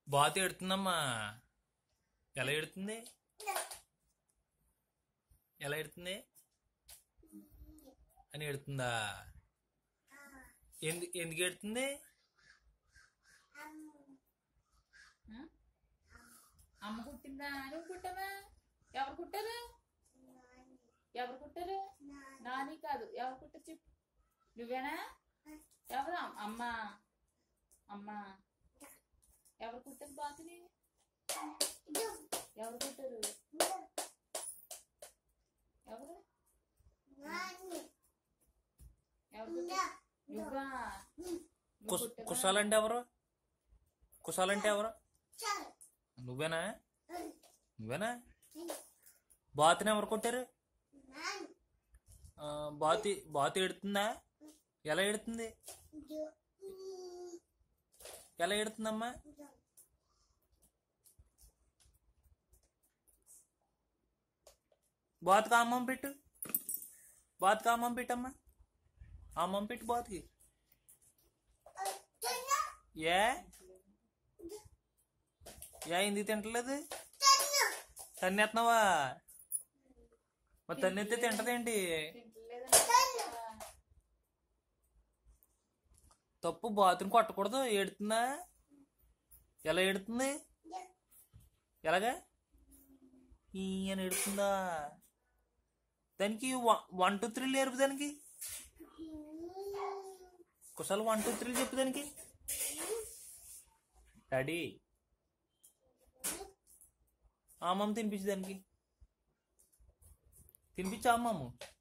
బాతు ఎడుతుందమ్మా ఎలా ఎడుతుంది ఎలా ఎడుతుంది అని ఎడుతుందా ఎందు ఎందుకు ఎడుతుంది ఆ? అమ్మ కుట్టిందా నువ్వు కుట్టావా ఎవరు కుట్టారు ఎవరు కుట్టారు నాని కాదు ఎవరు కుట్టారు చెప్పు నువ్వేనా ఎవరు అమ్- అమ్మ అమ్మ ఎవరు కుట్టారు బాతుని ఎవరు కుట్టారు ఎవరు ఎవరు కుట్టారు నువ్వా నువ్వు కుస్ కుట్టావా? కుశాలంటే ఎవరు కుశాలంటే ఎవరు నువ్వేనా నువ్వేనా బాతుని ఎవరు కొట్టారు ఆ, బాతి బాతు ఎడుతుందా ఎలా ఎడుతుంది ఎలా ఎడుతుందమ్మా బాతుకు అమ్మం పెట్టు బాతుకు అమ్మం పెట్టమ్మా అమ్మం పెట్టు బాతుకి ఏ ఏ ఎందుకు తింటలేదు తన్నెత్తున్నావా మరి తన్నెత్తే తింటదేంటి తింటలేదండి తప్పు బాతుని కొట్టకూడదు ఏడుతుందా ఎలా ఏడుతుంది ఎలాగా ఈ అని ఏడుతుందా దానికి వ- వన్ టూ త్రీ లేరు దానికి కుశాలు వన్ టూ త్రీ చెప్పు దానికి డాడీ అమ్మమ్మ తినిపించు దానికి తినిపించు అమ్మమ్మ